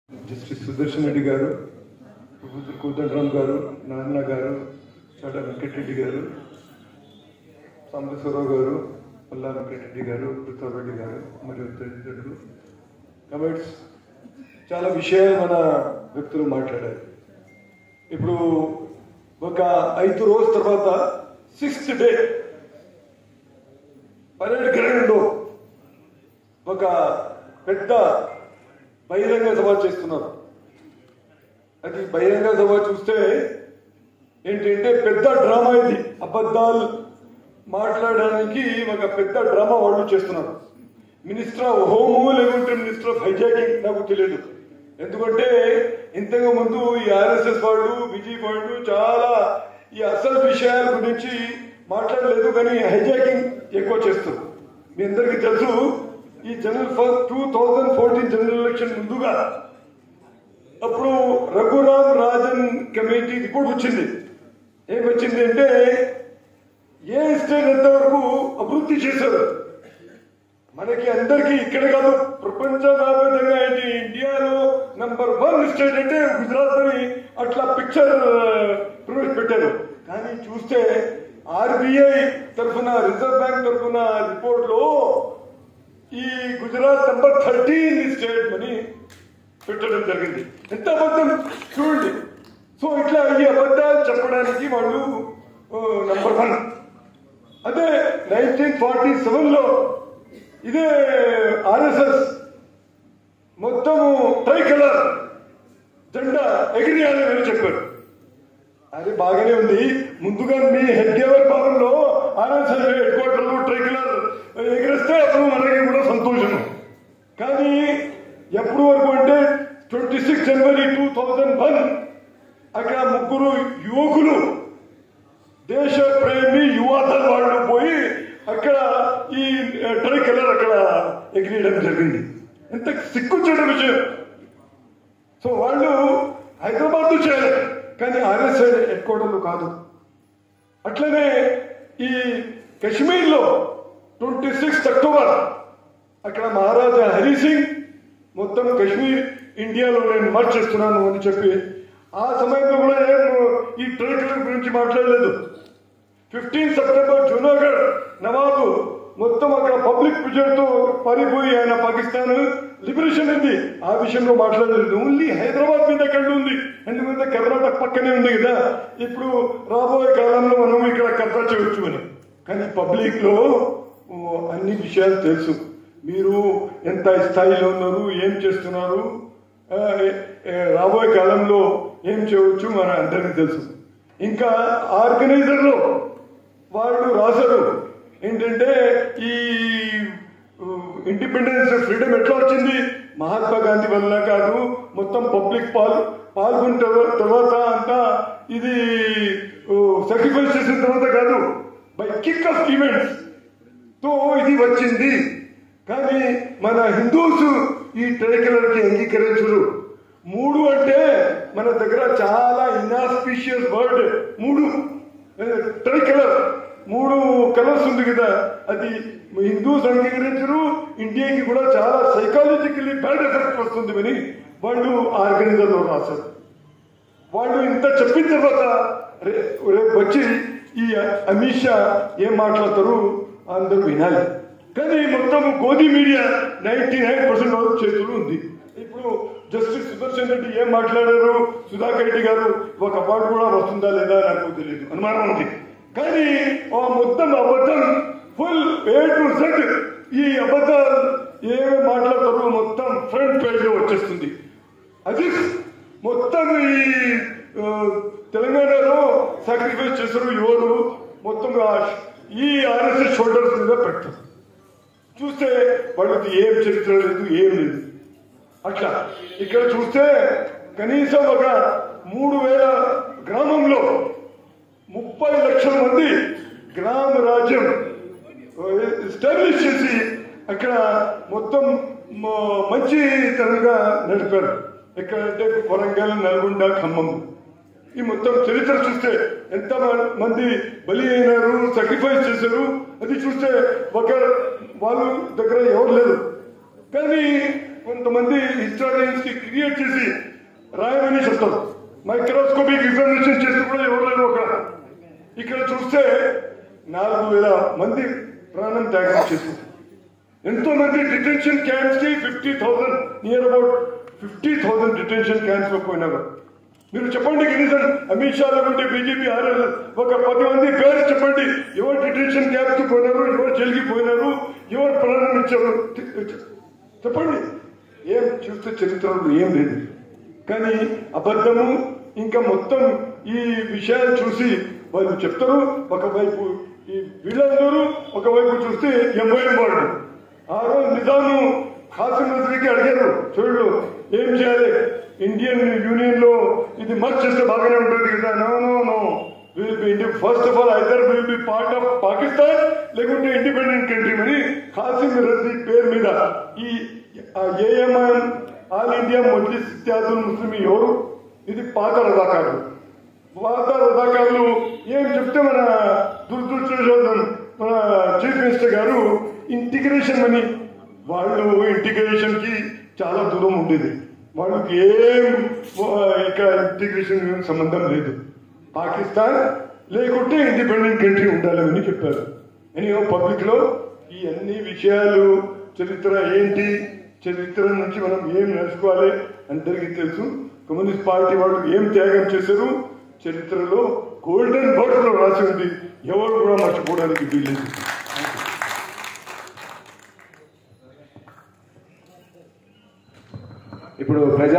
justice Sudarshan Reddy గారు professor Kodandaram గారు నాన్న గారు చాట వెంకటరెడ్డి గారు సాంబేశ్వరరావు గారు పల్లా వెంకటరెడ్డి గారు ప్రతాప్ రెడ్డి గారు మరియు తదితరులు కమెంట్స్ చాలా విషయాలు మన వ్యక్తులు మాట్లాడారు ఇప్పుడు ఒక ఐదు రోజు తర్వాత సిక్స్త్ డే పరేడ్ గ్రౌండ్లో ఒక పెద్ద బహిరంగ సభ చేస్తున్నారు అది బహిరంగ సభ చూస్తే ఏంటంటే పెద్ద డ్రామా ఇది అబద్ధాలు మాట్లాడడానికి ఒక పెద్ద డ్రామా వాళ్ళు చేస్తున్నారు మినిస్టర్ ఆఫ్ హోము లేకుంటే మినిస్టర్ ఆఫ్ హైజాకింగ్ నాకు తెలియదు ఎందుకంటే ఇంతకు ముందు ఈ ఆర్ఎస్ఎస్ వాళ్ళు బీజేపీ వాళ్ళు చాలా ఈ అసలు విషయాల గురించి మాట్లాడలేదు కానీ హైజాకింగ్ ఎక్కువ చేస్తారు మీ అందరికీ తెలుసు ఈ general first two thousand fourteen general election ముందుగా అప్పుడు రఘురామ్ రాజన్ కమిటీ రిపోర్ట్ వచ్చింది ఏం వచ్చింది అంటే ఏ స్టేట్ ఎంతవరకు అభివృద్ధి చేశారు మనకి అందరికీ ఇక్కడ కాదు ప్రపంచవ్యాప్తంగా ఏంటి ఇండియాలో నంబర్ వన్ స్టేట్ అంటే గుజరాత్ అని అట్లా పిక్చర్ ప్రవేశపెట్టారు కానీ చూస్తే ఆర్బీఐ తరఫున రిజర్వ్ బ్యాంక్ తరఫున రిపోర్ట్ లో ఈ గుజరాత్ నంబర్ థర్టీన్ స్టేట్ అని పెట్టడం జరిగింది ఎంత అబద్ధం చూడండి సో ఇట్లా ఈ అబద్ధాలు చెప్పడానికి వాళ్ళు నంబర్ వన్ అదే నైన్టీన్ ఫార్టీ సెవెన్ లో ఇదే ఆర్ఎస్ఎస్ మొత్తము ట్రై కలర్ జెండా ఎగిరియాలి అని చెప్పారు అది బాగానే ఉంది ముందుగా మీ హెడ్ గేవర్ పాలనలో ఆర్ఎస్ఎస్ హెడ్ క్వార్టర్లు ట్రై కలర్ ఎగిరిస్తే అప్పుడు మనకి కూడా సంతోషం కానీ ఎప్పుడు వరకు అంటే twenty six January two thousand one అక్కడ ముగ్గురు యువకులు దేశ ప్రేమి యువతల వాళ్ళు పోయి అక్కడ ఈ ట్రై కలర్ అక్కడ ఎగిరియడం జరిగింది ఎంత సిగ్గుచ్చేట విషయం సో వాళ్ళు హైదరాబాద్ చేయాలి కానీ ఆర్ఎస్ఐ హెడ్ క్వార్టర్లు కాదు అట్లనే ఈ కశ్మీర్లో ట్వంటీ సిక్స్త్ అక్టోబర్ అక్కడ మహారాజా హరి సింగ్ మొత్తం కశ్మీర్ ఇండియాలో నేను మార్చ్ చేస్తున్నాను అని చెప్పి ఆ సమయంలో కూడా ఏం ఈ ట్రైకలర్ గురించి మాట్లాడలేదు ఫిఫ్టీన్ సెప్టెంబర్ జూనాగఢ్ నవాబు మొత్తం అక్కడ పబ్లిక్ తో పారిపోయి ఆయన పాకిస్తాన్ లిబరేషన్ అయింది ఆ విషయంలో మాట్లాడలేదు ఓన్లీ హైదరాబాద్ మీద కళ్ళు ఉంది ఎందుకంటే కర్ణాటక పక్కనే ఉంది కదా ఇప్పుడు రాబోయే కాలంలో మనం ఇక్కడ కబ్జా చేయొచ్చు అని కానీ పబ్లిక్ లో ఓ, అన్ని విషయాలు తెలుసు మీరు ఎంత స్థాయిలో ఉన్నారు ఏం చేస్తున్నారు ఆ, ఏ, రాబోయే కాలంలో ఏం చేయవచ్చు మన అందరికీ తెలుసు ఇంకా ఆర్గనైజర్లో వాళ్ళు రాశారు ఏంటంటే ఈ ఇండిపెండెన్స్ ఫ్రీడమ్ ఎట్లా వచ్చింది మహాత్మా గాంధీ వల్ల కాదు మొత్తం పబ్లిక్ పాల్ పాల్గొన్న తర్వా- తర్వాత అంతా ఇది సాక్రిఫైస్ చేసిన తర్వాత కాదు బై కిక్ ఆఫ్ ఈవెంట్స్ తో ఇది వచ్చింది కానీ మన హిందూస్ ఈ ట్రైకలర్ కి అంగీకరించరు మూడు అంటే మన దగ్గర చాలా ఇన్ఆస్పిషియస్ వర్డ్ మూడు ట్రై కలర్ మూడు కలర్స్ ఉంది కదా అది హిందూస్ అంగీకరించరు ఇండియాకి కూడా చాలా సైకాలజికల్లీ బ్యాడ్ ఎఫెక్ట్ వస్తుంది అని వాళ్ళు ఆర్గనైజర్ లో రాశారు వాళ్ళు ఇంత చెప్పిన తర్వాత రే- రేపు వచ్చి ఈ అమిత్ షా ఏం మాట్లాడతారు అందరూ వినాలి కానీ మొత్తం గోధి మీడియా నైన్టీ నైన్ పర్సెంట్ వరకు చేతులు ఉంది ఇప్పుడు జస్టిస్ సుదర్శన్ రెడ్డి ఏం మాట్లాడారు సుధాకర్ రెడ్డి గారు ఒక అవార్డు కూడా వస్తుందా లేదా నాకు తెలియదు అనుమానం ఉంది కానీ ఆ మొత్తం అబద్ధం ఫుల్ ఏ టు సెట్ ఈ అబద్ధాలు ఏమేమి మాట్లాడతారో మొత్తం ఫ్రంట్ పేజ్ లో వచ్చేస్తుంది అది మొత్తం ఈ ఆ, తెలంగాణలో సాక్రిఫైస్ చేశారు యువలు మొత్తం ఆ- ఈ ఆర్ఎస్ఎస్ షోల్డర్స్ మీద పెడతారు చూస్తే వాళ్ళకి ఏం చరిత్ర లేదు ఏం లేదు అట్లా ఇక్కడ చూస్తే కనీసం ఒక మూడు వేల గ్రామంలో ముప్పై లక్షల మంది గ్రామ రాజ్యం ఎస్టాబ్లిష్ చేసి అక్కడ మొత్తం మ- మంచి తరంగా నడిపారు ఎక్కడంటే వరంగల్ నల్గొండ ఖమ్మం ఈ మొత్తం చరిత్ర చూస్తే ఎంత మ- మంది బలి అయినారు సాక్రిఫైస్ చేశారు అది చూస్తే ఒక వాళ్ళ దగ్గర ఎవరు లేరు కానీ కొంతమంది హిస్టారియన్స్ కి క్రియేట్ చేసి రాయమని చెప్తారు మైక్రోస్కోపిక్ ఎగ్జామినేషన్ చేసి కూడా ఎవరు లేరు అక్కడ ఇక్కడ చూస్తే నాలుగు వేల మంది ప్రాణం త్యాగం చేసింది ఎంతో మంది డిటెన్షన్ క్యాంప్స్ కి fifty thousand near about fifty thousand detention camps లో పోయినారు మీరు చెప్పండి గిరిజన్ అమిత్ షా లేకుంటే బీజేపీ ఆర్ఎల్ ఒక పది మంది పేరు చెప్పండి ఎవరు డిటెన్షన్ క్యాంప్ కి పోయినారు ఎవరు జైలుకి పోయినారు ఎవరు ప్రాణం ఇచ్చారు చెప్పండి ఏం చూస్తే చరిత్రలో ఏం లేదు కానీ అబద్ధము ఇంకా మొత్తం ఈ విషయాలు చూసి వాళ్ళు చెప్తారు ఒకవైపు ఈ వీళ్ళందరూ ఒకవైపు చూస్తే ఎంఐఎం వాళ్ళు ఆ రోజు నిజాము ఖాసిం నజరీకి అడిగారు చూడు ఏం చేయాలి ఇండియన్ యూనియన్ లో ఇది మర్చ్ చేస్తే బాగానే ఉంటుంది కదా no no no will be India first of all either will be part of Pakistan లేకుంటే ఇండిపెండెంట్ కంట్రీ అని ఖాసిం రజీ పేరు మీద ఈ AIMIM all India Majlis Ittehadul Muslim ఎవరు ఇది పాత రజాకారులు పాత రజాకారులు ఏం చెప్తే మన దురదృష్టం మన చీఫ్ మినిస్టర్ గారు ఇంటిగ్రేషన్ అని వాళ్ళు ఇంటిగ్రేషన్ కి చాలా దూరం ఉండేది వాళ్ళకి ఏం ఇక ఇంటిగ్రేషన్ సంబంధం లేదు పాకిస్తాన్ లేకుంటే ఇండిపెండెంట్ కంట్రీ ఉండాలని చెప్పారు అని పబ్లిక్ లో ఈ అన్ని విషయాలు చరిత్ర ఏంటి చరిత్ర నుంచి మనం ఏం నేర్చుకోవాలి అందరికీ తెలుసు కమ్యూనిస్ట్ పార్టీ వాళ్ళు ఏం త్యాగం చేశారు చరిత్రలో గోల్డెన్ బర్డ్ లో రాసి ఉంది ఎవరు కూడా మర్చిపోవడానికి వీల్లేదు ఇప్పుడు ప్రజా